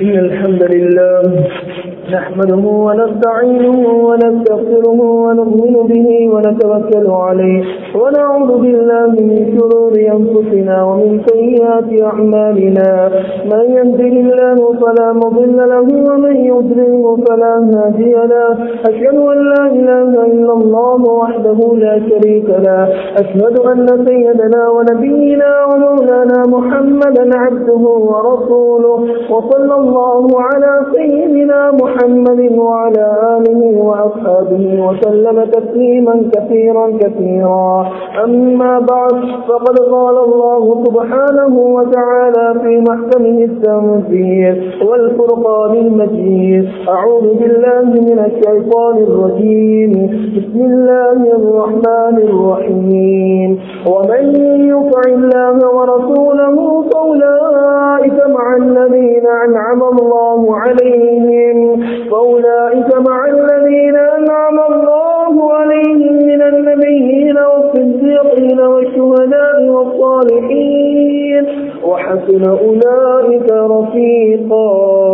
إن الحمد لله نحمده ونستعينه ونستغفره ونؤمن به ونتوكل عليه ونعوذ بالله من شرور أنفسنا ومن سيئات أعمالنا من يهده الله فلا مضل له ومن يضلله فلا هادي له أشهد أن لا إله إلا الله وحده لا شريك له أشهد أن سيدنا ونبينا ومولانا محمدا عبده ورسوله وصلى الله على سيدنا محمد وعلى آله وأصحابه وسلم تسليما كثيرا كثيرا أما بعد فقد قال الله سبحانه وتعالى في محكمه التنزيل والفرقان المجيد أعوذ بالله من الشيطان الرجيم بسم الله الرحمن الرحيم ومن يطع الله ورسوله فأولئك مع الذين أنعم الله عليهم فأولئك مع الذين أنعم الله عليهم من النبيين والصديقين والشهداء والصالحين وحسن أولئك رفيقا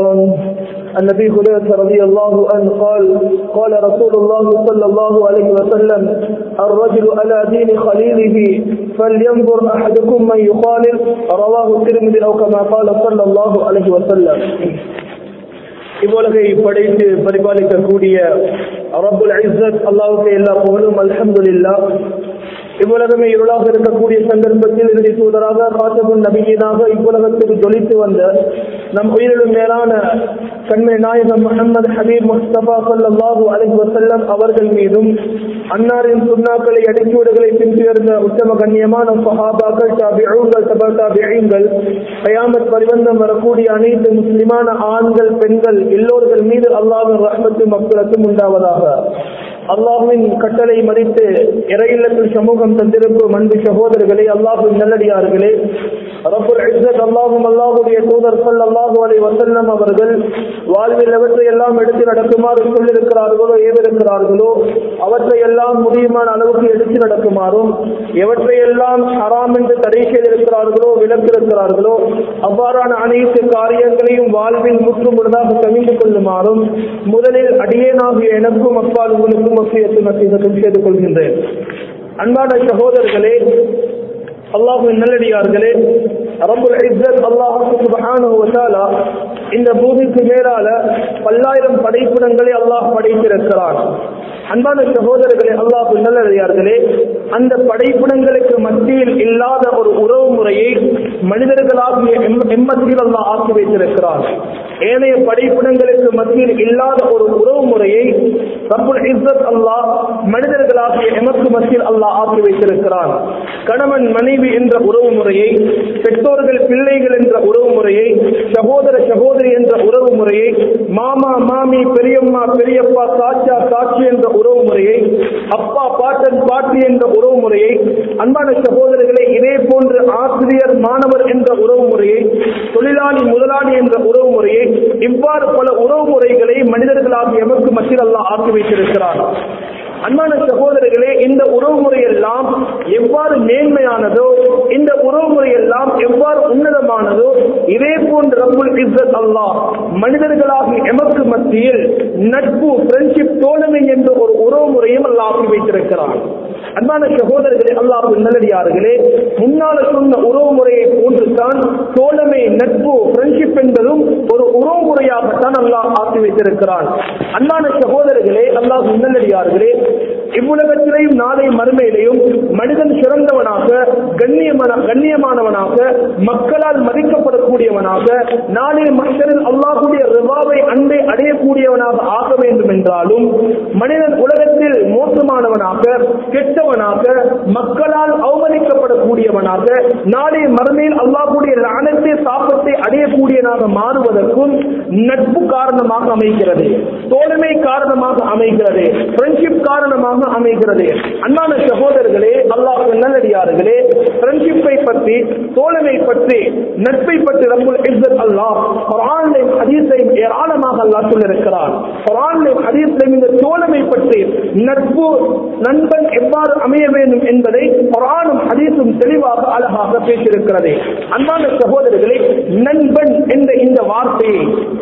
النبي هريرة رضي الله عنه قال قال رسول الله صلى الله عليه وسلم الرجل على دين خليله فلينظر أحدكم من يخالل رواه الترمذي أو كما قال صلى الله عليه وسلم இவ்வுலகை படைத்து பரிபாலிக்கக்கூடிய ரபுல் இஸ்ஸத் அல்லாவுக்கு எல்லா புகழும் அல்ஹம்துலில்லா இவ்வுலகமே இருளாக இருக்கக்கூடிய சந்தர்ப்பத்தில் இறுதி தூதராக காத்தபுன் நபியனாக இவ்வுலகத்துக்கு ஜொலித்து வந்த நம் உயிரிலும் மேலான கண்மை நாயகம் முகமது ஹபீப் முஸ்தபா சல்லாஹூ அலஹி வசல்லம் அவர்கள் மீதும் அன்னாரின் சுண்ணாக்களை அடிச்சூடுகளை பின்துயர்ந்த உத்தம கண்ணியமான சஹாபாக்கள் தாபிகள் தபா தாபிகள் கயாமத் பரிவந்தம் வரக்கூடிய அனைத்து முஸ்லிமான ஆண்கள் பெண்கள் எல்லோர்கள் மீது அல்லாவின் ரஹ்மத்தும் மக்களுக்கும் உண்டாவதாக அல்லாஹுவின் கட்டளை மதித்து இறையில்லத்தில் சமூகம் தந்திருக்கும் அன்பு சகோதரர்களே அல்லாஹுவின் நல்லடியார்களே ரபுல் இஸ்ஸத் அல்லாஹும் அல்லாஹுடைய தூதர் சொல் அல்லாஹு அலை வசல்லம் அவர்கள் வாழ்வில் எவற்றை எல்லாம் எடுத்து நடக்குமாறு சொல்லிருக்கிறார்களோ ஏவிருக்கிறார்களோ அவற்றை எல்லாம் முடியுமான அளவுக்கு எடுத்து நடக்குமாறும் எவற்றை எல்லாம் ஹராம் என்று தடை செய்திருக்கிறார்களோ விலக்கிருக்கிறார்களோ அவ்வாறான அனைத்து காரியங்களையும் வாழ்வில் முற்று முழுதாக கவிந்து கொள்ளுமாறும் முதலில் அடியேனாகிய எனக்கும் அப்பால் உங்களுக்கும் வசியத்து நசீகத்தும் செய்து கொள்கின்றேன் அன்பான சகோதரர்களே அல்லாஹுவின் நல்லடியார்களே ரபுல் இஸ்ஸத் அல்லாஹு சுப்ஹானஹு வ தஆலா இந்த பூமிக்கு மேலால பல்லாயிரம் படைப்புடங்களை அல்லாஹ் படைத்திருக்கிறான் அன்பான சகோதரர்களே அல்லாஹு நல்லடியார்களே அந்த படைப்புடங்களுக்கு மத்தியில் இல்லாத ஒரு உறவு முறையை மனிதர்களாகிய எம்மத்தியில் அல்லாஹ் ஆக்கி வைத்திருக்கிறான் ஏனைய படைப்புடங்களுக்கு மத்தியில் இல்லாத ஒரு உறவு முறையை ரபுல் இஸ்ஸத் அல்லாஹ் மனிதர்களாகிய எமக்கு மத்தியில் அல்லாஹ் ஆக்கி வைத்திருக்கிறான் கணவன் மனைவி என்ற உறவு முறையை பெற்றோர்கள் பிள்ளைகள் என்ற உறவு முறையை சகோதர சகோதரி என்ற உறவு முறையை மாமா மாமி பெரியம்மா பெரியப்பா சாச்சா சாட்சி என்ற உறவு முறையை அப்பா பாட்டன் பாட்டி என்ற உறவு முறையை அன்பான சகோதரர்களை இதே போன்று ஆசிரியர் மாணவர் என்ற உறவு முறையை தொழிலாளி முதலாளி என்ற உறவு முறையை இவ்வாறு பல உறவு முறைகளை மனிதர்களாக எமக்கு மத்தியில் அல்லாஹ் ஆக்கி வைத்திருக்கிறார் அன்பான சகோதரர்களே இந்த உறவுமுறை எல்லாம் எவ்வாறு மேன்மையானதோ இந்த உறவுமுறை எல்லாம் எவ்வாறு உன்னதமானதோ இதே போன்று ரப்புல் இஸ்ஸத் அல்லாஹ் மனிதர்களாக எமக்கு மத்தியில் நட்பு ஃப்ரெண்ட்ஷிப் தோழமை என்ற ஒரு உறவுமுறையும் அல்லாஹ் ஆக்கி வைத்திருக்கிறான் அன்பான சகோதரர்களே அல்லாஹ் நல்லடியார்களே முன்னால சொன்ன உறவு முறையை போன்றுதான் தோழமை நட்பு ஃப்ரெண்ட்ஷிப் என்பதும் ஒரு உறவு முறையாகத்தான் அல்லாஹ் ஆக்கி வைத்திருக்கிறான் அன்பான சகோதரர்களே அல்லாஹ் நல்லடியார்களே இவ்வுலகத்திலேயும் நாளை மறுமையிலையும் மனிதன் சிறந்தவனாக கண்ணியமான கண்ணியமானவனாக மக்களால் மதிக்கப்படக்கூடியவனாக நாளை மனிதனில் அல்லாஹுடைய ரிவாவை அன்பை அடையக்கூடியவனாக ஆக வேண்டும் என்றாலும் மனிதன் உலகத்தில் மோசமானவனாக கெட்டவனாக மக்களால் அவமதிக்கப்படக்கூடியவனாக நாளை மறுமையில் அல்லாஹுடைய லானத்தை சாப்பத்தை அடையக்கூடியவனாக மாறுவதற்கும் நட்பு காரணமாக அமைகிறது தோழமை காரணமாக அமைகிறது ஃப்ரெண்ட்ஷிப் காரணமாக அமைகிறது அன்பான சகோதரர்களே அல்லாஹ் நல்லடியார்களே ஃப்ரெண்ட்ஷிப்பை பற்றி தோழமை பற்றி நட்பை பற்றி ரப்புல் இஸ்ஸத் அல்லாஹ் குர்ஆனையும் ஹதீஸையும் ஏராளமாக தெளிவாக அல்லாஹ் சொல்லியிருக்கிறான் குர்ஆனிலும் ஹதீஸிலும் இந்த தோழமை பற்றி நட்பு நண்பன் எவ்வாறு அமைய வேண்டும் என்பதை குர்ஆனும் ஹதீஸும் தெளிவாக அழகாக பேசியிருக்கிறது அன்பான சகோதரர்களே நண்பன் என்ற இந்த வார்த்தையை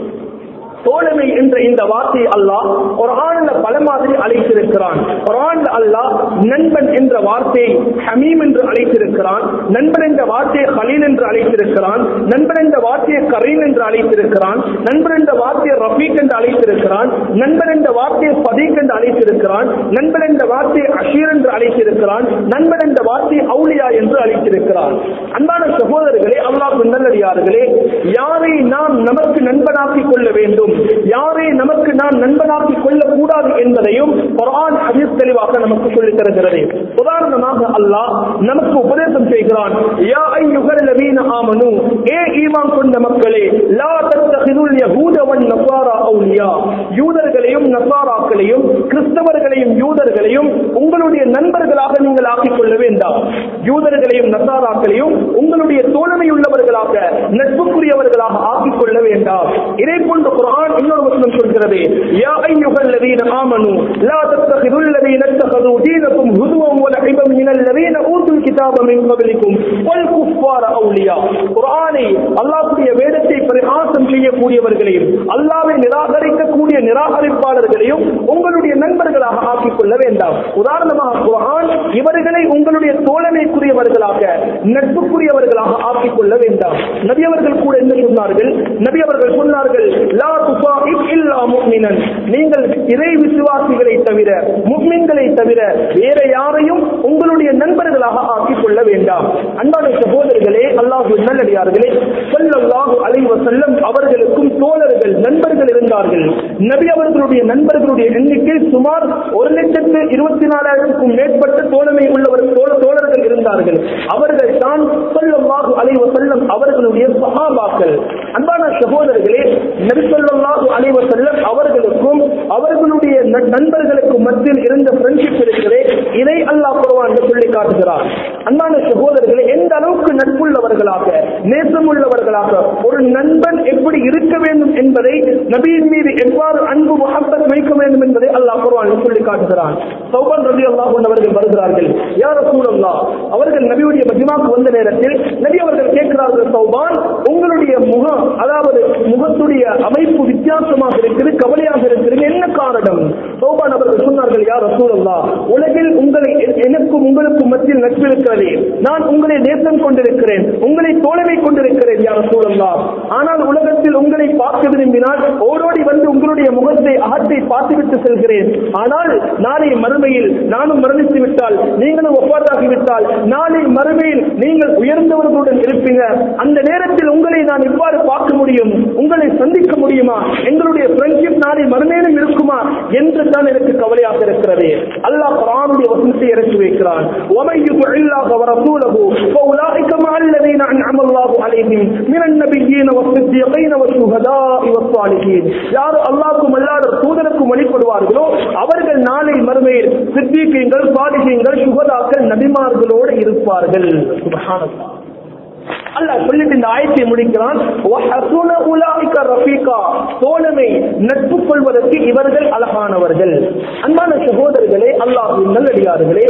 தோழமை என்ற இந்த வார்த்தையை அல்லாஹ் குர்ஆன்ல பல மாதிரி அழைத்திருக்கிறான் குர்ஆன்ல அல்லாஹ் நண்பன் என்ற வார்த்தையை ஹமீம் என்று அழைத்திருக்கிறான் நண்பன் என்ற வார்த்தையை ஹலீல் என்று அழைத்திருக்கிறான் நண்பன் என்ற வார்த்தையை கரீம் என்று அழைத்திருக்கிறான் நண்பன் என்ற வார்த்தையை ரஃபீக் என்று அழைத்திருக்கிறான் நண்பன் என்ற வார்த்தையை சதீக் என்று அழைத்திருக்கிறான் நண்பன் என்ற வார்த்தையை அஷீர் என்று அழைத்திருக்கிறான் நண்பன் என்ற வார்த்தையை அவுலியா என்று அழைத்திருக்கிறான் அன்பான சகோதரர்களே அல்லாஹ் நல்லடியார்களே யாரை நாம் நமக்கு நண்பனாக்கிக் கொள்ள வேண்டும் யாரை நமக்கு நாம் நண்பனாக்கிக் கொள்ளக்கூடாது என்பதையும் குர்ஆன் ஹதீஸ் தெளிவாக நமக்கு சொல்லித் தருகிறது உதாரணமாக அல்லாஹ் நமக்கு உபதேசம் செய்கிறான் யா அய்யுஹல் லதீன ஆமனு ஏ ஈமான் கொண்ட மக்களே லா தத்தகிதுல் யஹூத வன் நஸாரா அவுலியா யூதர்களையும் நஸாராக்களையும் கிறிஸ்தவர்களையும் யூதர்களையும் உங்களுடைய நண்பர்களாக நீங்கள் ஆக்கிக் கொள்ள வேண்டாம் யூதர்களையும் நசாராக்களையும் உங்களுடைய தோழமை உள்ளவர்களாக நட்புக்குரியவர்களாக ஆக்கிக் கொள்ள வேண்டாம் இதே போன்ற குரான் இன்னொரு வசனம் சொல்கிறது யா அய்யுஹல் லதீன ஆமனு லா தத்தகிதுல் லதீன இத்தகது தீனக்கும் ஹுதுவம் வலஹிபம் மினல் லதீன ஊதுல் கிதாப மின் கப்லிக்கும் வல் குஃபார அவுலியா குர்ஆனை அல்லாஹ்வுடைய வேதத்தை பரிகாசம் செய்யக்கூடியவர்களையும் அல்லாஹ்வை நிராகரிக்கக்கூடிய நிராகரிப்பாளர்களையும் உங்களுடைய நண்பர்களாக ஆக்கிக் கொள்ள வேண்டாம் உதாரணமாக குர்ஆன் இவர்களை உங்களுடைய தோழமைக்குரியவர்களாக நட்புக்குரியவர்களாக ஆக்கிக் கொள்ள வேண்டாம் நபி அவர்கள் கூட என்ன சொன்னார்கள் நபி அவர்கள் சொன்னார்கள் லா துசாஹிப் இல்லா முஃமினன் நீங்கள் இறை விசுவாசிகளை தவிர முஃமின்களை தவிர வேற யாரையும் உங்களுடைய நண்பர்களாக ஆக்கிக் கொள்ள வேண்டாம் அன்பான சகோதரர்களே அல்லாஹ் நல்லடியார்களே ஸல்லல்லாஹு அலைஹி வஸல்லம் அவர்களுக்கும் தோழர்கள் நண்பர்கள் இருந்தார்கள் நபி அவர்களுடைய நண்பர்களுடைய எண்ணிக்கை சுமார் ஒரு லட்சத்து இருபத்தி நாலாயிரத்துக்கும் மேற்பட்ட தோழமை உள்ளவர் தோழ- தோழர்கள் இருந்தார்கள் அவர்கள் தான் ஸல்லல்லாஹு அலைஹி வஸல்லம் அவர்களுடைய சஹாபாக்கள் அன்பான சகோதரர்களே நபி ஸல்லல்லாஹு அலைஹி வஸல்லம் அவர்களுக்கும் அவர்களுடைய ந- நண்பர்களுக்கும் மத்தியில் இருந்த ஃப்ரெண்ட்ஷிப் இருக்கிறதே இதை அல்லாஹ் குர்ஆன்ல சொல்லி காட்டுகிறார் அன்பான சகோதரர்களே எந்த அளவுக்கு நட்புள்ளவர்களாக நேசமுள்ளவர்களாக ஒரு நண்பன் எப்படி இருக்க வேண்டும் என்பதை நபியின் மீது எவ்வாறு அன்பு முகப்பத் வைக்க வேண்டும் என்பதை அல்லாஹ் குர்ஆனில் சொல்லி காட்டுகிறான் சௌபான் ரதி அல்லாஹ் அவர்கள் வருகிறார்கள் யார் ரசூலல்லாஹ் அவர்கள் நபியுடைய மஜ்மாக்கு வந்த நேரத்தில் நபி அவர்கள் கேட்கிறார்கள் சௌபான் உங்களுடைய முகம் அதாவது முகத்துடைய அமைப்பு வித்தியாசமாக இருக்குது கவலையாக இருக்கிறது என்ன காரணம் சௌபான் அவர்கள் சொன்னார்கள் யார் ரசூலல்லாஹ் உலகில் உங்களை எ- எனக்கும் உங்களுக்கும் மத்தியில் நட்பு இருக்கிறதே நான் உங்களை நேசம் கொண்டிருக்கிறேன் உங்களை தோழமை கொண்டிருக்கிறேன் யார் ரசூலல்லாஹ் ஆனால் உலகத்தில் உங்களை பார்க்க விரும்பினால் ஓடோடி வந்து உங்களுடைய முகத்தை அகத்தை பார்த்துவிட்டு செல்கிறேன் ஆனால் நாளை மறுமையில் நானும் மரணித்து விட்டால் நீங்களும் ஒப்பாதாகி விட்டால் நாளை மறுமையில் நீங்கள் உயர்ந்தவர்களுடன் இருப்பீங்க அந்த நேரத்தில் உங்களை நான் இவ்வாறு பார்க்க முடியும் உங்களை சந்திக்க முடியுமா எங்களுடைய ஃப்ரெண்ட்ஷிப் நாளை மறுமையிலும் இருக்குமா என்று தான் எனக்கு கவலையாக இருக்கிறது அல்லாஹ் குர்ஆனுடைய வசனத்தை இறக்கி வைக்கிறான் وَمَن يُطِعِ اللَّهَ وَرَسُولَهُ فَأُولَٰئِكَ مَعَ الَّذِينَ أَنْعَمَ اللَّهُ عَلَيْهِم مِّنَ النَّبِيِّينَ وَالصِّدِّيقِينَ وَالشُّهَدَاءِ وَالصَّالِحِينَ யார் அல்லாஹ்வுக்கும் அல்லாஹ்வுடைய தூதருக்கும் வழிபடுவார்களோ அவர்கள் நாளை மறுமையில் சித்திகீங்கள் சாலிஹீன்கள் சுகதாக்கள் நபிமார்களோடு இருப்பார்கள் சுப்ஹானல்லாஹ் அல்லாஹ் சொல்லிட்டு இந்த ஆயத்தை முடிக்கிறான் وَحَسُنَ أُولَٰئِكَ رَفِيقًا தோழமை நட்பு கொள்வதற்கு இவர்கள் அழகானவர்கள் அன்பான சகோதரர்களே அல்லாஹ்வின் நல்லடியார்களே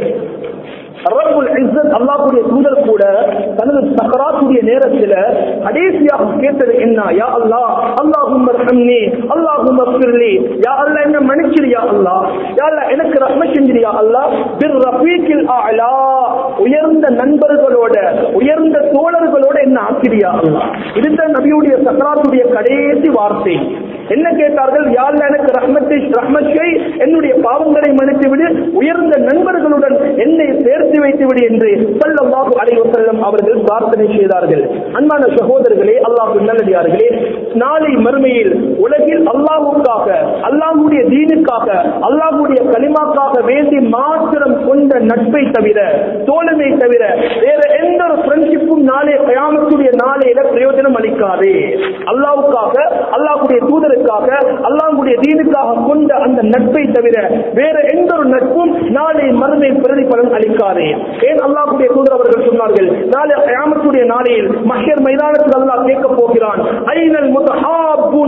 ரப்புல் இஸ்ஸத் அல்லாஹ்வுடைய தூதர் கூட தனது சக்கராத்துடைய நேரத்தில் கடைசியாக கேட்டது என்ன யா அல்லாஹ் அல்லாஹும்ம ரஹம்னி அல்லாஹும்ம ஃபிர்லி யா அல்லாஹ் என்ன மன்னிச்சிரு யா அல்லாஹ் யா அல்லாஹ் எனக்கு ரஹ்மத் செஞ்சிரு யா அல்லாஹ் பிர் ரஃபீக்கில் அலா உயர்ந்த நண்பர்களோட உயர்ந்த தோழர்களோட என்ன ஆக்கிரியா அல்லாஹ் இதுதான் நபியுடைய சக்கராத்துடைய கடைசி வார்த்தை என்ன கேட்டார்கள் யாழ்ல எனக்கு ரஹ்மத்தை ரஹ்மத் செய் என்னுடைய பாவங்களை மன்னித்து விடு உயர்ந்த நண்பர்களுடன் என்னை சேர்த்து வைத்து விடு என்று ஸல்லல்லாஹு அலைஹி வஸல்லம் அவர்கள் பிரார்த்தனை செய்தார்கள் அன்பான சகோதரர்களே அல்லாஹ் நல்லடியார்களே நாளை மறுமையில் உலகில் அல்லாஹ்வுக்காக அல்லாஹ்வுடைய தீனுக்காக அல்லாஹ்வுடைய கலிமாக்காக வேண்டி மாத்திரம் கொண்ட நட்பை தவிர தோழமை தவிர வேற எந்த ஒரு ஃப்ரெண்ட்ஷிப்பும் நாளை கயாமத்துடைய நாளையில பிரயோஜனம் அளிக்காது அல்லாஹ்வுக்காக அல்லாஹ்வுடைய தூதருக்காக அல்லாஹ்வுடைய தீனுக்காக கொண்ட அந்த நட்பை தவிர வேற எந்த ஒரு நட்பும் நாளை மறுமை பிரதிபலன் அளிக்காது ஏன் அல்லாஹ்வுடைய தூதர் அவர்கள் சொன்னார்கள் நாளை கயாமத்துடைய நாளையில் மஹ்யர் மைதானத்தில் அல்லாஹ் கேட்க போகிறான் ஐனல் முத்தஹாபூன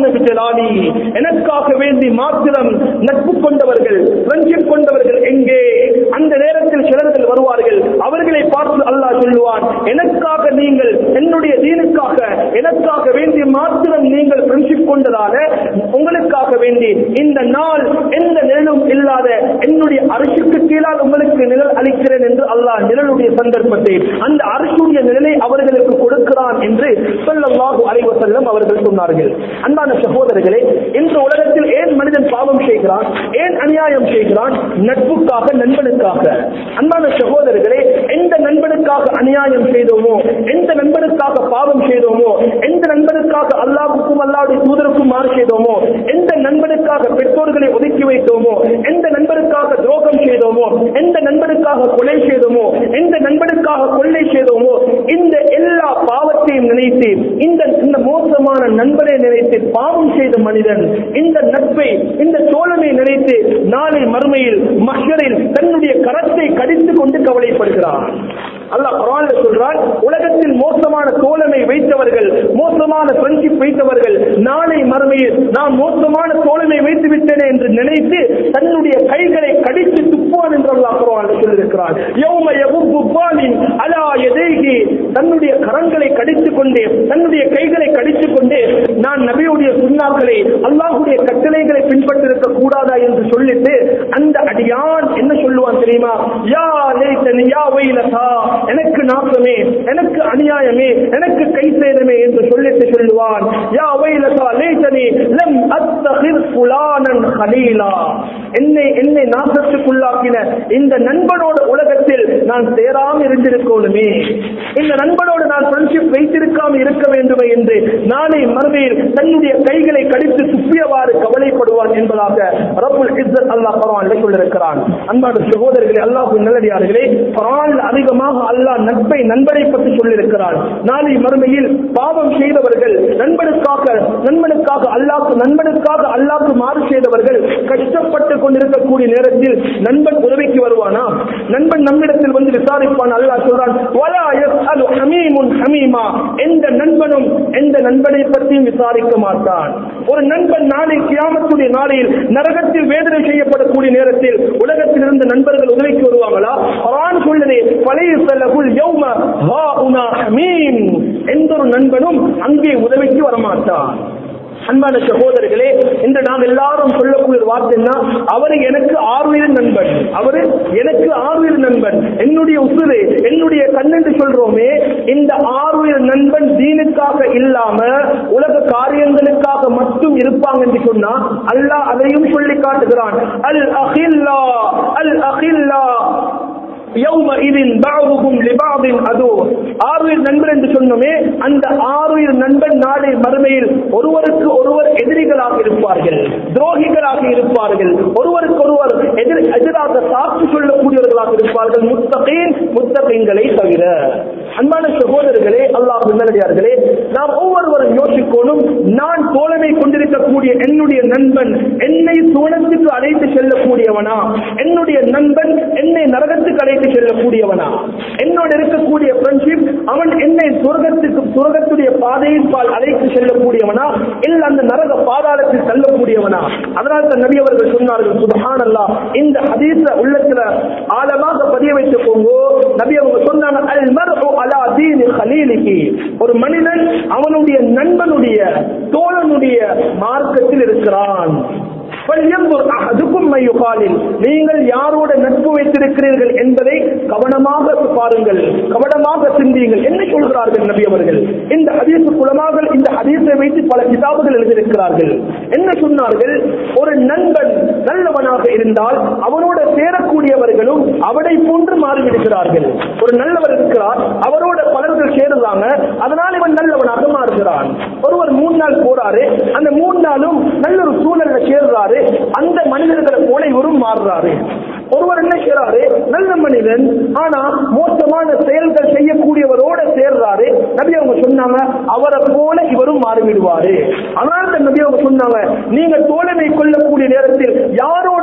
ஜலாலி எனக்காக வேண்டி மாத்திரம் நட்பு கொண்டவர்கள் ஃப்ரெண்ட்ஷிப் கொண்டவர்கள் எங்கே அந்த நேரத்தில் சிலர்கள் வருவார்கள் அவர்களை பார்த்து அல்லாஹ் சொல்லுவான் எனக்காக நீங்கள் என்னுடைய தீனுக்காக எனக்காக வேண்டி மாத்திரம் நீங்கள் ஃப்ரெண்ட்ஷிப் கொண்டதால உங்களுக்காக வேண்டி இந்த நாள் எந்த நிழலும் இல்லாத என்னுடைய அரசுக்கு கீழால் உங்களுக்கு நிழல் அளிக்கிறேன் என்று அல்லாஹ் நிழலுடைய சந்தர்ப்பத்தை அந்த அரசுடைய நிழலை அவர்களுக்கு கொடுக்கிறான் என்று சொல்லல்லாஹு அலைவ செல்லம் அவர்கள் சொன்னார்கள் அன்பான சகோதரர்களே இந்த உலகத்தில் ஏன் மனிதன் பாவம் செய்கிறான் ஏன் அநியாயம் செய்கிறான் நட்புக்காக நண்பனுக்காக அன்பான சகோதரர்களே எந்த நண்பனுக்காக அநியாயம் செய்தோமோ எந்த நண்பனுக்காக பாவம் செய்தோமோ எந்த நண்பனுக்காக அல்லாவுக்கும் அல்லாவுடைய தூதருக்கும் மாறு செய்தோமோ எந்த நண்பனுக்காக பெற்றோர்களை ஒதுக்கி வைத்தோமோ எந்த நண்பனுக்காக துரோகம் செய்தோமோ எந்த நண்பனுக்காக கொலை செய்தோமோ எந்த நண்பனுக்காக கொள்ளை செய்தோமோ இந்த எல்லா பாவத்தையும் நினைத்து இந்த இந்த மோசமான நண்பனை நினைத்து பாவம் செய்த மனிதன் இந்த நட்பை இந்த தோழமை நினைத்து நாளை மறுமையில் மஷரில் தன்னுடைய கரத்தை கடித்துக் கொண்டு கவலைப்படுகிறான் அல்லாஹ் குரான்ல சொல்றான் உலகத்தில் மோசமான தோழமை வைத்தவர்கள் மோசமான ஃப்ரெண்ட்ஷிப் வைத்தவர்கள் நாளை மறுமையில் நான் மோசமான தோழமை வைத்து விட்டேன் என்று நினைத்து தன்னுடைய கைகளை கடித்து துப்புவான் என்று அல்லாஹ் குரான்ல சொல்லியிருக்கிறான் யௌம யகுப்பு பாலின் அலா எதைகி தன்னுடைய கரங்களை கடித்துக் கொண்டு தன்னுடைய கைகளை கடித்துக் கொண்டு நான் நபியுடைய சுண்ணாக்களை அல்லாஹுடைய கட்டளைகளை பின்பற்றிருக்க கூடாதா என்று சொல்லிட்டு அந்த அடியான் என்ன சொல்லுவான் தெரியுமா யா லைத்தனி யா வைலதா எனக்கு நாசமே எனக்கு அநியாயமே எனக்கு கை சேதமே என்று சொல்லிட்டு சொல்லுவான் யா வைலதா லைத்தனி லம் அத்தகிர் ஃபுலானன் ஹலீலா என்னை என்னை நாசத்துக்குள்ளாக்கின இந்த நண்பனோட உலகத்தில் நான் சேராம இருந்திருக்கணுமே இந்த நண்பனோடு நான் ஃப்ரெண்ட்ஷிப் வைத்திருக்காம இருக்க வேண்டுமே என்று நாளை மறுமையில் தன்னுடைய கைகளை கடித்து துப்பியவாறு கவலைப்படுவான் என்பதாக ரப்புல் இஸ்ஸத் அல்லாஹ் குர்ஆனில் சொல்லியிருக்கிறான் அன்பான சகோதரர்களே அல்லாஹ் நல்லடியார்களே குர்ஆனில் அதிகமாக அல்லாஹ் நட்பை நண்பனை பற்றி சொல்லியிருக்கிறான் நாளை மறுமையில் பாவம் செய்தவர்கள் நண்பனுக்காக நண்பனுக்காக அல்லாஹ்க்கு நண்பனுக்காக அல்லாஹ்க்கு மாறு செய்தவர்கள் கஷ்டப்பட்டு கொண்டிருக்கக்கூடிய நேரத்தில் நண்பன் உதவிக்கு வருவானா நண்பன் நம்மிடத்தில் வந்து விசாரிப்பான் அல்லாஹ் சொல்றான் வலா யஸ்அலு ஹமீமுன் ஹமீமா எந்த நண்பனும் எந்த நண்பனை பற்றியும் விசாரிக்க மாட்டான் ஒரு நண்பன் நாளை கியாமத்துடைய நாளையில் நரகத்தில் வேதனை செய்யப்படக்கூடிய நேரத்தில் உலகத்தில் இருந்த நண்பர்கள் உதவிக்கு வருவாங்களா குர்ஆன் சொல்லுது பழைய செல்லகுல் யௌம ஹாஉனா ஹமீம் எந்த ஒரு நண்பனும் அங்கே உதவிக்கு வரமாட்டான் அன்பான சகோதரர்களே இன்று நாம் எல்லாரும் சொல்லக்கூடிய ஒரு வார்த்தைன்னா அவரு எனக்கு ஆறுயிர் நண்பன் அவரு எனக்கு ஆறுயிர் நண்பன் என்னுடைய உசுறு என்னுடைய கண்ணென்று சொல்றோமே இந்த ஆறுயிர் நண்பன் தீனுக்காக இல்லாம உலக காரியங்களுக்காக மட்டும் இருப்பாங்க என்று சொன்னா அல்லாஹ் அதையும் சொல்லி காட்டுகிறான் அல் அஹில்லா அல் அஹில்லா யௌமஇதின் பஅதுஹும் லிபஅதின் அதூ ஆறுயிர் நண்பன் என்று சொன்னோமே அந்த ஆறுயிர் நண்பன் நாளை மறுமையில் ஒருவருக்கு ஒருவர் எதிரிகளாக இருப்பார்கள் துரோகிகளாக இருப்பார்கள் ஒருவருக்கு ஒருவர் எதிர் எதிராக சாட்சி சொல்லக்கூடியவர்களாக இருப்பார்கள் முத்தகீன் முத்தகீன்களை தவிர அன்பான சகோதரர்களே அல்லாஹ் நல்லடியார்களே நாம் ஒவ்வொருவரும் யோசிக்கணும் நான் தோழமை கொண்டிருக்கக்கூடிய என்னுடைய நண்பன் என்னை சுவனத்துக்கு அழைத்து செல்லக்கூடியவனா என்னுடைய நண்பன் என்னை நரகத்துக்கு அழைத்து செல்லக்கூடியவனா என்னோடு இருக்கக்கூடிய ஃப்ரெண்ட்ஷிப் அவன் என்னை சுரகத்துக்கு சுரகத்துடைய பாதையின் பால் அழைத்து செல்லக்கூடியவனா இல்ல அந்த நரக பாதாளத்தில் செல்லக்கூடியவனா அதனால் தான் நபி அவர்கள் சொன்னார்கள் சுபஹான் இந்த ஹதீஸ உள்ளத்துல ஆழமாக பதிய வைத்துக் போங்கோ நபி அவங்க சொன்னாங்க அல் மர்ஹு அலா தீனி ஹலீலிஹி ஒரு மனிதன் அவனுடைய நண்பனுடைய தோழனுடைய மார்க்கத்தில் இருக்கிறான் فَلْيَنْظُرْ أَحَدُكُمْ مَنْ يُخَالِلْ. நீங்கள் யாரோட நட்பு வைத்திருக்கிறீர்கள் என்பதை கவனமாக பாருங்கள் கவனமாக சிந்தியுங்கள் என்ன சொல்கிறார்கள் நபி அவர்கள் இந்த ஹதீஸ் குலமார்கள் இந்த ஹதீஸை வைத்து பல கிதாபுகள் எழுதியிருக்கிறார்கள் என்ன சொன்னார்கள் ஒரு நண்பன் நல்லவனாக இருந்தால் அவனோட சேரக்கூடியவர்களும் அவனை போன்று மாறிவிடுகிறார்கள் ஒரு நல்லவர் இருக்கிறார் அவரோட பலர்கள் சேருறாங்க அதனால் இவன் நல்லவனாக மாறுகிறான் ஒருவர் மூணு நாள் போறாரு அந்த மூணு நாளும் நல்ல ஒரு சூழல்ல சேர்றாரு அந்த மனிதர்களை போல இவரும் மாறுறாரு ஒருவர் என்ன செய்யறாரு நல்ல மனிதன் ஆனா மோசமான செயல்கள் செய்யக்கூடியவரோட சேர்றாரு நபி அவங்க சொன்னாங்க அவரை போல இவரும் மாறிவிடுவாரு அதனால தான் நபி அவங்க சொன்னாங்க நீங்க தோழமை கொள்ளக்கூடிய நேரத்தில் யாரோட நட்பு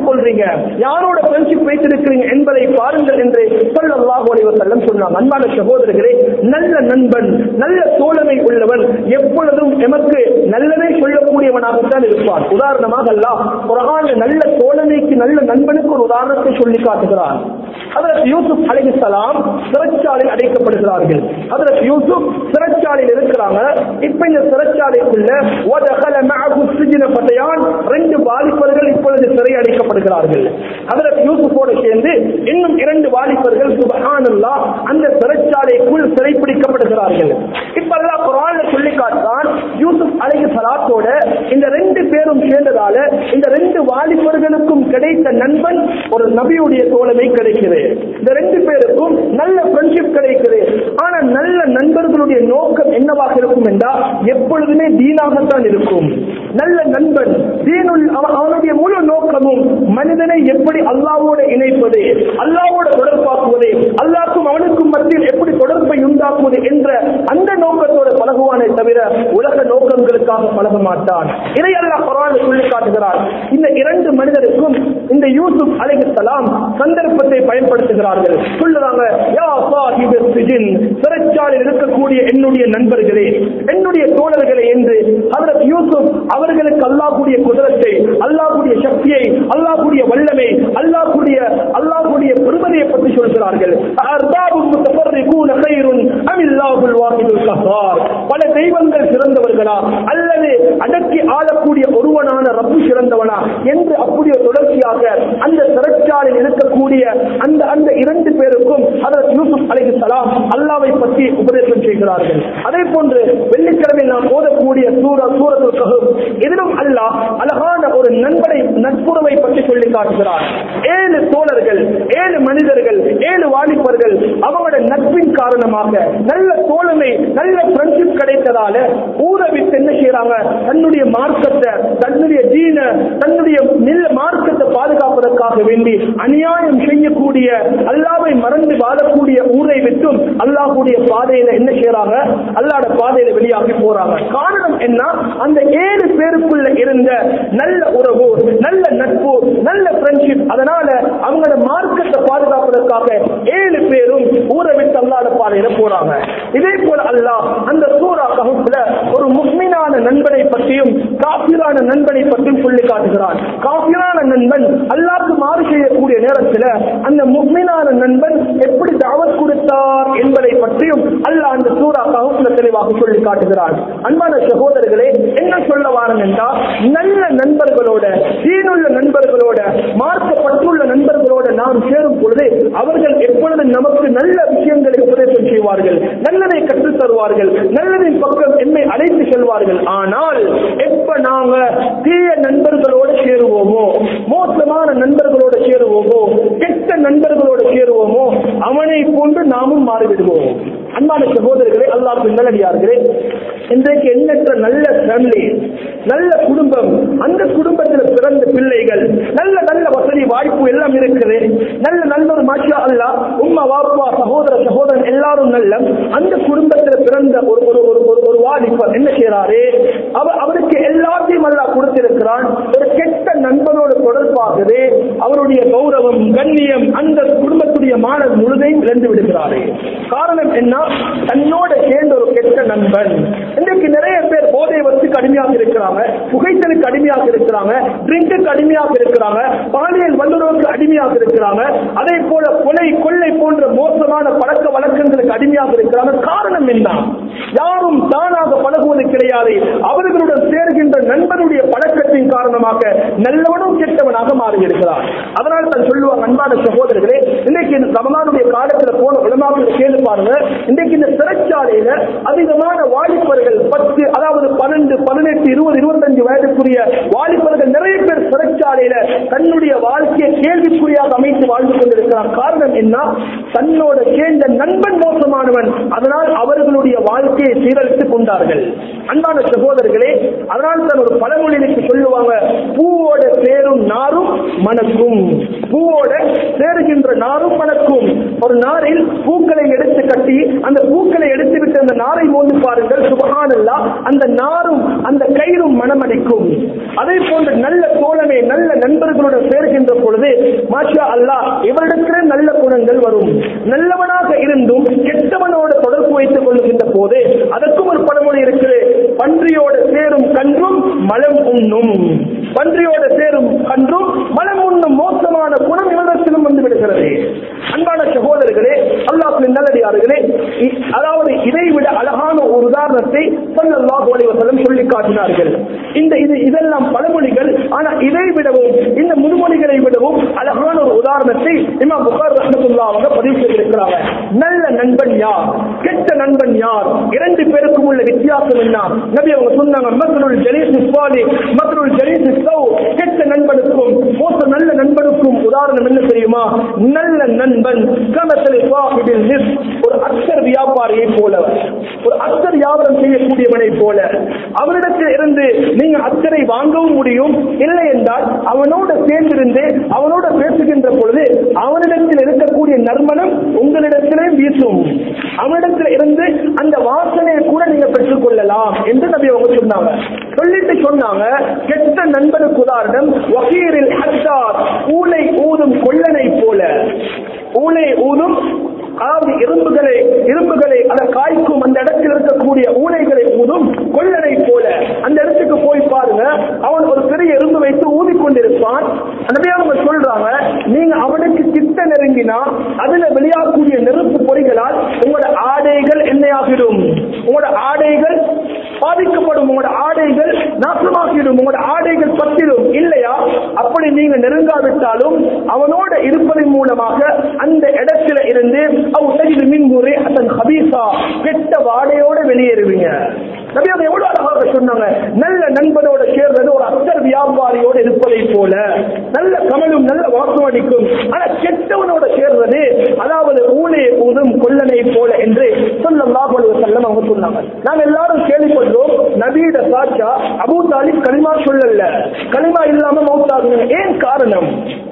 கொள்றீங்க யாரோட ஃப்ரெண்ட்ஷிப் வைத்திருக்கிறீங்க என்பதை பாருங்கள் என்று ஸல்லல்லாஹு அலைஹி வஸல்லம் சொன்னாங்க அன்பான சகோதரர்களே நல்ல நண்பன் நல்ல தோழமை உள்ளவன் எப்பொழுதும் எமக்கு நல்லதே சொல்லக்கூடியவனாகத்தான் இருப்பான் உதாரணமாக அல்லாஹ் குர்ஆன்ல நல்ல தோழமைக்கு நல்ல நண்பனுக்கு ஒரு உதாரணத்தை சொல்லி காட்டுகிறான் அதற்கு யூசுப் அலைஹிஸ்ஸலாம் சிறைச்சாலையில் அடைக்கப்படுகிறார்கள் அதற்கு யூசுப் சிறைச்சாலையில் இருக்கிறாங்க இப்ப இந்த சிறைச்சாலைக்குள்ள وَدَخَلَ مَعَهُ السِّجْنَ فَتَيَانِ ரெண்டு வாலிபர்கள் இப்பொழுது சிறை அடைக்கப்படுகிறார்கள் அதற்கு யூசுஃபோடு சேர்ந்து இன்னும் இரண்டு வாலிபர்கள் சுபஹானல்லாஹ் அந்த சிறைச்சாலைக்குள் சிறைப்பிடிக்கப்படுகிறார்கள் இப்ப அல்லாஹ் குர்ஆன்ல சொல்லி காட்டுறான் யூசுப் அலைஹி ஸலாத்தோட இந்த ரெண்டு பேரும் சேர்ந்ததால இந்த ரெண்டு வாலிபர்களுக்கும் கிடைத்த நண்பன் ஒரு நபியுடைய தோழமை கிடைக்குது இந்த ரெண்டு பேருக்கும் நல்ல ஃப்ரெண்ட்ஷிப் கிடைக்குது ஆனா நல்ல நண்பர்களுடைய நோக்கம் என்னவாக இருக்கும் என்றால் எப்பொழுதுமே தீனாகத்தான் இருக்கும் நல்ல நண்பன் தீனுள் அவ- அவனுடைய முழு நோக்கமும் மனிதனை எப்படி அல்லாவோட இணைப்பது அல்லாவோட தொடர்பாக்குவது அல்லாஹ்க்கும் அவனுக்கும் மத்தியில் எப்படி தொடர்பை உண்டாக்குவது என்ற அந்த நோக்கத்தோட பழகுவானே தவிர உலக நோக்கங்களுக்காக பழக மாட்டான் இதை அல்லாஹ் குர்ஆனில் சொல்லி காட்டுகிறார் இந்த இரண்டு மனிதருக்கும் இந்த யூசுப் அலைஹிஸ்ஸலாம் சந்தர்ப்பத்தை பயன்படுத்துகிறார்கள் சொல்லுறாங்க யா சாஹிப சிஜின் சிறைச்சாலையில் இருக்கக்கூடிய என்னுடைய நண்பர்களே என்னுடைய தோழர்களே என்று ஹஜரத் யூசுப் அவர்களுக்கு அல்லாஹ்வுடைய குதிரத்தை அல்லாஹ்வுடைய சக்தியை அல்லாஹ்வுடைய வல்லமை அல்லாஹ்வுடைய அல்லாஹ்வுடைய பெருமதியை பற்றி சொல்கிறார்கள் அர்பாபுல் முத்தஃபர்ரிகூன கைருன் அமில்லாஹுல் வாஹிதுல் கஹ்ஹார் பல தெய்வங்கள் சிறந்தவர்களா அல்லது அடக்கி ஆளக்கூடிய ஒருவனான ரப்பு சிறந்தவனா என்று அப்படி ஒரு தொடர்ச்சியாக அந்த சிறைச்சாலையில் இருக்கக்கூடிய அந்த அந்த இரண்டு பேருக்கும் அதற்கு யூசுப் அலைஹிஸ்ஸலாம் அல்லாவை பற்றி உபதேசம் செய்கிறார்கள் அதே போன்று வெள்ளிக்கிழமை நாம் ஓதக்கூடிய சூர சூரத்துல் கஹஃப் இதிலும் அல்லாஹ் அழகான ஒரு நண்பனை நட்புறவை பற்றி சொல்லி காட்டுகிறார் ஏழு தோழர்கள் ஏழு மனிதர்கள் ஏழு வாலிபர்கள் அவங்களோட நட்பின் காரணமாக நல்ல தோழமை நல்ல ஃப்ரெண்ட்ஷிப் கிடைத்ததால ஊரை விட்டு என்ன செய்யறாங்க தன்னுடைய மார்க்கத்தை தன்னுடைய தீன தன்னுடைய நில மார்க்கத்தை பாதுகாப்பதற்காக வேண்டி அநியாயம் செய்யக்கூடிய அல்லாவை மறந்து வாழக்கூடிய ஊரை விட்டும் அல்லாஹ்வுடைய பாதையில என்ன செய்யறாங்க அல்லாஹ்ட பாதையில வெளியாகி போறாங்க காரணம் என்ன அந்த ஏழு பேருக்குள்ள இருந்த நல்ல உறவு நல்ல நட்பு நல்ல ஃப்ரெண்ட்ஷிப் அதனால அவங்களோட மார்க்கத்தை பாதுகாப்பதற்காக ஏழு பேரும் ஊரை விட்டு அல்லாஹ்ட பாதையில போறாங்க இதே போல அல்லாஹ் அந்த சூரா கஹஃப்ல ஒரு முக்மினான நண்பனை பற்றியும் காபிரான நண்பனை பற்றியும் சொல்லி காட்டுகிறான் காபிரான நண்பன் அல்லாஹ்க்கு மாறு செய்யக்கூடிய நேரத்துல அந்த முக்மினான நண்பன் எப்படி தாவத் கொடுத்தார் என்பதை பற்றியும் அல்லாஹ் அந்த சூரா கஹஃப்ல தெளிவாக சொல்லி காட்டுகிறான் அன்பான சகோதரர்களே என்ன சொல்ல வாரம் என்றால் நல்ல நண்பர்களோட தீனுள்ள நண்பர்களோட மார்க்கப்பட்டுள்ள நண்பர்களோட நாம் சேரும் பொழுது அவர்கள் எப்பொழுது நமக்கு நல்ல விஷயங்களை உபதேசம் செய்வார்கள் நல்லதை கற்றுத் தருவார்கள் நல்லதின் பக்கம் என்னை அழைத்து செல்வார்கள் ஆனால் எப்ப நாங்க தீய நண்பர்களோட சேருவோமோ மோசமான நண்பர்களோட சேருவோமோ கெட்ட நண்பர்களோட சேருவோமோ அவனை போன்று நாமும் மாறிவிடுவோம் அன்பான சகோதரர்களே அல்லாஹ் நல்லடியார்களே இன்றைக்கு எண்ணற்ற நல்ல ஃபேமிலி நல்ல குடும்பம் அந்த குடும்பத்தில் பிறந்த பிள்ளைகள் நல்ல நல்ல வசதி வாய்ப்பு எல்லாம் இருக்குது நல்ல நல்ல ஒரு மாஷா அல்லா உம்மா வாப்பா சகோதர சகோதரன் எல்லாரும் நல்ல அந்த குடும்பத்தில் பிறந்த ஒரு ஒரு ஒரு ஒரு ஒரு வாலிபர் என்ன செய்யறாரு அவர் அவருக்கு எல்லாத்தையும் அல்லா கொடுத்திருக்கிறான் ஒரு கெட்ட நண்பனோட தொடர்பாகவே அவருடைய கௌரவம் கண்ணியம் அந்த குடும்பத்துடைய மாணவர் முழுதையும் இழந்து விடுகிறாரு காரணம் என்ன தன்னோட சேர்ந்த ஒரு கெட்ட நண்பன் இன்றைக்கு நிறைய பேர் போதை வச்சுக்கு அடிமையாக இருக்கிறாங்க புகைத்தலுக்கு அடிமையாக இருக்கிறாங்க ட்ரிங்க்கு அடிமையாக இருக்கிறாங்க பாலியல் வல்லுறவுக்கு அடிமையாக இருக்கிறாங்க அதே போல கொலை கொள்ளை போன்ற மோசமான பழக்க வழக்கங்களுக்கு அடிமையாக இருக்கிறாங்க காரணம் என்ன யாரும் தானாக பழகுவது கிடையாது அவர்களுடன் சேர்கின்ற நண்பனுடைய பழக்கத்தின் காரணமாக நல்லவனும் கெட்டவனாக மாறியிருக்கிறார் அதனால் தான் சொல்லுவாங்க அன்பான சகோதரர்களே இன்னைக்கு இந்த ரமலானுடைய காலத்துல போன உலமாக்கள் கேள்வி பாருங்க இன்னைக்கு இந்த சிறைச்சாலையில அதிகமான வாலிபர்கள் பத்து அதாவது பன்னெண்டு பதினெட்டு இருபது இருபத்தஞ்சு வயதுக்குரிய வாலிபர்கள் நிறைய பேர் சிறைச்சாலையில தன்னுடைய வாழ்க்கையை கேள்விக்குறியாக அமைத்து வாழ்ந்து கொண்டிருக்கிறார் காரணம் என்ன தன்னோட சேர்ந்த நண்பன் மோசமானவன் அதனால் அவர்களுடைய வாழ்க்கையை சீரழித்துக் கொண்டார்கள் அன்பான சகோதரர்களே அதனால் தான் ஒரு பழமொழிக்கு சொல்லுவாங்க பூவோட சேரும் நாரும் மணக்கும் பூவோட சேருகின்ற நாரும் மணக்கும் ஒரு நாரில் பூக்களை எடுத்து கட்டி அந்த பூக்களை எடுத்து விட்டு அந்த நாரை மோந்து பாருங்கள் சுபகானல்லா அந்த நாரும் அந்த கயிறும் மணமடிக்கும் அதே போன்று நல்ல தோழமை நல்ல நண்பர்களுடன் சேர்கின்ற பொழுது மாஷா அல்லாஹ் இவரிடத்திலே நல்ல குணங்கள் வரும் நல்லவனாக இருந்தும் கெட்டவனோட தொடர்பு வைத்துக் கொள்கின்ற போது அதற்கும் ஒரு பழமொழி இருக்குது பன்றியோட சேரும் கன்றும் மலம் உண்ணும் பன்றியோட சேரும் கன்றும் மலம் உண்ணும் மோசமான குணம் இவரிடத்திலும் வந்து விடுகிறது அன்பான சகோதரர்களே அல்லாஹின் நல்லடியார்களே இ- அதாவது இதை விட அழகான ஒரு உதாரணத்தை ஸல்லல்லாஹு அலைஹி வஸல்லம் சொல்லி காட்டினார்கள் இந்த இது இதெல்லாம் பழமொழிகள் ஆனா இதை விடவும் இந்த முதுமொழிகளை விடவும் அழகான ஒரு உதாரணத்தை இமாம் புகார் ரஹ்மத்துல்லாஹ் அவங்க பதிவு செய்திருக்கிறாங்க நல்ல நண்பன் யார் கெட்ட நண்பன் யார் இரண்டு பேருக்கும் உள்ள வித்தியாசம் என்ன நபி அவங்க சொன்னாங்க மத்ருல் ஜலீஸ் இஸ்வாலி மத்ருல் ஜலீஸ் இஸ்ஸௌ கெட்ட நண்பனுக்கும் மோச நல்ல நண்பனுக்கும் உதாரணம் என்ன தெரியுமா நல்ல நண்பன் கமத்தல் சாஹிபில் நிஸ் ஒரு அத்தர் வியாபாரியை போல ஒரு அத்தர் வியாபாரம் செய்யக்கூடியவனை போல அவனிடத்தில் இருந்து நீங்க அத்தரை வாங்கவும் முடியும் இல்லை என்றால் அவனோட சேர்ந்திருந்து அவனோட பேசுகின்ற பொழுது அவனிடத்தில் இருக்கக்கூடிய நறுமணம் உங்களிடத்திலே வீசும் அவனிடத்தில் இருந்து அந்த வாசனையை கூட நீங்க பெற்றுக் கொள்ளலாம் என்று நபி அவங்க சொன்னாங்க சொல்லிட்டு சொன்னாங்க கெட்ட நண்பனுக்கு உதாரணம் வகீரில் ஹத்தார் ஊலை ஊதும் கொள்ளனை போல ஊலை ஊதும் அதாவது இரும்புகளை இரும்புகளை அதை காய்க்கும் அந்த இடத்தில் இருக்கக்கூடிய ஊனைகளை ஊதும் கொள்ளனை போல அந்த இடத்துக்கு போய் பாருங்க அவன் ஒரு பெரிய எறும்பு வைத்து ஊதிக்கொண்டிருப்பான் அந்த அவங்க சொல்றாங்க நீங்க அவனுக்கு கிட்ட நெருங்கினா அதுல வெளியாகக்கூடிய நெருப்பு பொறிகளால் உங்களோட ஆடைகள் என்னையாகிடும் உங்களோட ஆடைகள் பாதிக்கப்படும் உங்களோட ஆடைகள் நாசமாகிடும் உங்களோட ஆடைகள் பத்திடும் இல்லையா அப்படி நீங்க நெருங்காவிட்டாலும் அவனோட இருப்பதன் மூலமாக அந்த இடத்துல இருந்து அவ் தஜிது மின்முறை அதன் ஹபீசா கெட்ட வாடையோட வெளியேறுவீங்க நபி அவங்க எவ்வளவு அழகாக சொன்னாங்க நல்ல நண்பனோட சேர்றது ஒரு அத்தர் வியாபாரியோட இருப்பதை போல நல்ல கமலும் நல்ல வாசம் அடிக்கும் ஆனா கெட்டவனோட சேர்றது அதாவது ஊழே ஊதும் கொல்லனை போல என்று சொல்லல்லாஹு அலைஹி வஸல்லம் அவங்க சொன்னாங்க நாங்க எல்லாரும் கேள்விப்படுறோம் நபியிட சாட்சா அபூ தாலிப் கலிமா சொல்லல கலிமா இல்லாம மௌத்தாகுங்க ஏன் காரணம்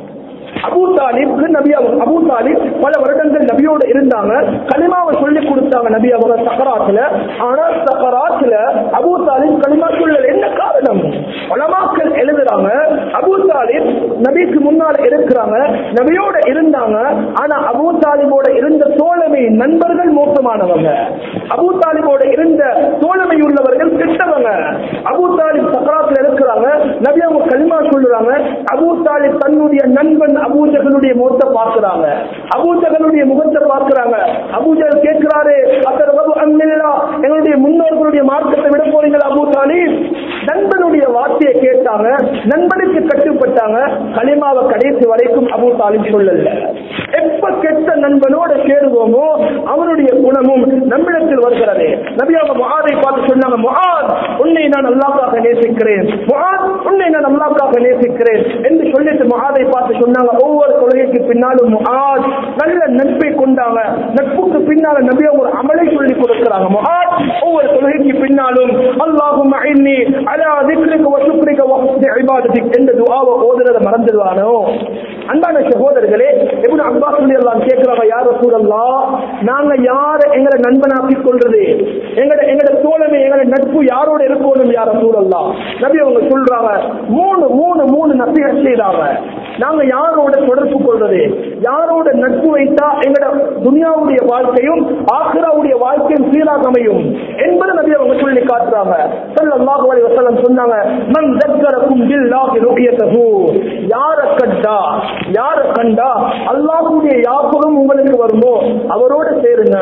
அபூ தாலிப் நபி அவங்க அபூ தாலிப் பல வருடங்கள் நபியோட இருந்தாங்க கலிமாவை சொல்லி கொடுத்தாங்க நபி அவங்க சக்கராத்துல ஆனா சக்கராத்துல அபூ தாலிப் கலிமா சொல்லல என்ன காரணம் உலமாக்கள் எழுதுறாங்க அபூ தாலிப் நபிக்கு முன்னால் இருக்கிறாங்க நபியோட இருந்தாங்க ஆனா அபூ தாலிபோட இருந்த தோழமை நண்பர்கள் மோசமானவங்க அபூ தாலிபோட இருந்த தோழமை உள்ளவர்கள் கெட்டவங்க அபூ தாலிப் சக்கராத்துல இருக்கிறாங்க நபி அவங்க கலிமா சொல்லுறாங்க அபூ தாலிப் தன்னுடைய நண்பன் அபூஜகனுடைய முகத்தை பார்க்கிறாங்க அபூஜகனுடைய முகத்தை பார்க்கிறாங்க அபூஜகல் கேட்கிறாரு அத்தரவு அன்னில்லா எங்களுடைய முன்னோர்களுடைய மார்க்கத்தை விட போறீங்களா அபூ தாலிப் நண்பனுடைய வார்த்தையை கேட்டாங்க நண்பனுக்கு கட்டுப்பட்டாங்க கலிமாவை கடைசி வரைக்கும் அபூ தாலிப் சொல்லல எப்ப கெட்ட நண்பனோட சேருவோமோ அவனுடைய குணமும் நம்மிடத்தில் வருகிறது நபி அவங்க முஆதை பார்த்து சொன்னாங்க முஆத் உன்னை நான் அல்லாஹ்க்காக நேசிக்கிறேன் முஆத் உன்னை நான் அல்லாஹ்க்காக நேசிக்கிறேன் என்று சொல்லிட்டு முஆதை பார்த்து சொன்னாங்க ஒவ்வொரு தொழுகைக்கு பின்னாலும் முஆத் நல்ல நட்பை கொண்டாங்க நட்புக்கு பின்னால நபி அவங்க ஒரு அமலை சொல்லி கொடுக்கிறாங்க முஆத் ஒவ்வொரு தொழுகைக்கு பின்னாலும் அல்லாஹும் இன்னி அலா திக்ரிக வ சுக்ரிக வ ஹுஸ்னி இபாதத்திக் என்ற துஆவை ஓதுறத மறந்துடுவானோ அன்பான சகோதரர்களே இப்னு அப்பாஸ் ரலியல்லாஹு கேக்குறாங்க யா ரசூலல்லாஹ் நாங்க யார எங்களை நண்பனாக்கிக் கொள்றது எங்கட எங்கட தோழமை எங்கட நட்பு யாரோட இருக்கணும் யா ரசூலல்லாஹ் நபி அவங்க சொல்றாங்க மூணு மூணு மூணு நபிகள் செய்றாங்க நாங்க யாரோட தொடர்பு கொள்றது யாரோட நட்பு வைத்தா எங்கட துனியாவுடைய வாழ்க்கையும் ஆக்ராவுடைய வாழ்க்கையும் சீராக அமையும் என்பதை நபி அவங்க சொல்லி காட்டுறாங்க ஸல்லல்லாஹு அலைஹி வஸல்லம் சொன்னாங்க மன் தக்கரக்கும் பில்லாஹி ருஹியத்தஹு யார கண்டா யார கண்டா அல்லாஹ்வுடைய யாபகம் உங்களுக்கு வருமோ அவரோட சேருங்க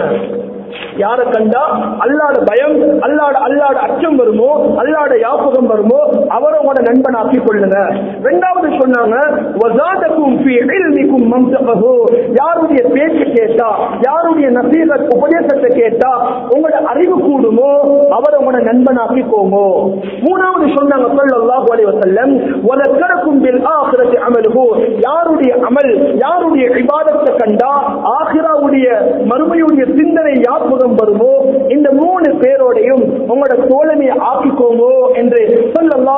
யார கண்டா அல்லாட பயம் அல்லாட அல்லாட அச்சம் வருமோ அல்லாட யாபகம் வருமோ அவரோட நண்பன் ஆக்கிக் கொள்ளுங்க ரெண்டாவது சொன்னாங்க வஸாதக்கும் ஃபீ இல்மிக்கும் மம்சகஹு யாருடைய பேச்சு கேட்டா யாருடைய நசீகத் உபதேசத்தை கேட்டா உங்களோட அறிவு கூடுமோ அவரை உங்களோட நண்பன் ஆக்கிக்கோங்க மூணாவது சொன்னாங்க ஸல்லல்லாஹு அலைஹி வஸல்லம் வலக்கரக்கும் பில் ஆখিরাতি அமலுஹு யாருடைய அமல் யாருடைய இபாதத்தை கண்டா ஆகிராவுடைய மறுமையுடைய சிந்தனை யாபகம் வருமோ இந்த மூணு பேரோடையும் உங்களோட தோழமையை ஆக்கிக்கோங்க என்று ஸல்லல்லாஹு